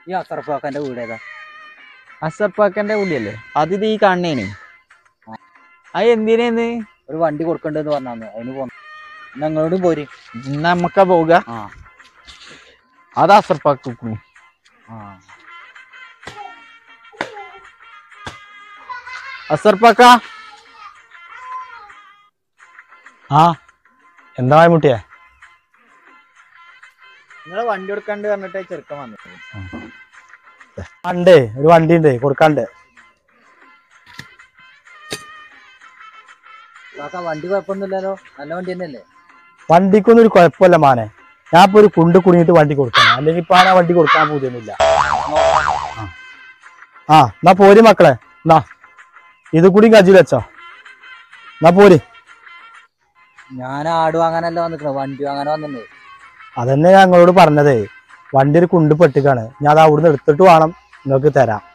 ഈ അസർഫാക്കാന്റെ വീട് ഏതാ അസപ്പാക്കന്റെ ഉള്ളിയല്ലേ അത് ഇത് ഈ കാണണേന് അത് എന്തിനേന്ന് ഒരു വണ്ടി കൊടുക്കണ്ടെന്ന് പറഞ്ഞു അതിന് പോന്നു ഞങ്ങളോടും പോര് നമ്മക്ക പോവുക ആ അത് അസർപ്പാക്കും ആ അസർപ്പാക്ക ആ എന്താ മുട്ടിയെ നിങ്ങള് വണ്ടി കൊടുക്കാണ്ട് പറഞ്ഞിട്ട് ചെറുക്കൻ വന്നത് ഉണ്ട് ഒരു വണ്ടി ഉണ്ട് കൊടുക്കാണ്ട് കാക്ക വണ്ടി കുഴപ്പമൊന്നുമില്ലല്ലോ നല്ല വണ്ടി തന്നെയല്ലേ വണ്ടിക്കൊന്നും ഒരു കുഴപ്പമില്ല മാനെ ഞാൻ ഇപ്പൊ ഒരു കുണ്ട് കുടുങ്ങിയിട്ട് വണ്ടി കൊടുക്കണം അല്ലെങ്കിൽ ഇപ്പൊ ആ വണ്ടി കൊടുക്കാൻ പോകുന്നില്ല ആ എന്നാ പോരി മക്കളെ എന്നാ ഇത് കൂടി കജിൽ വെച്ചോ എന്നാ പോരി ഞാൻ ആട് വാങ്ങാനല്ല വന്നിക്കണത് വണ്ടി വാങ്ങാൻ വന്നിട്ടുണ്ട് അതന്നെ ഞങ്ങളോട് പറഞ്ഞതേ വണ്ടി ഒരു കുണ്ട് പെട്ടിക്കാണ് ഞാൻ അത് അവിടുന്ന് എടുത്തിട്ട് വേണം നിങ്ങൾക്ക് തരാം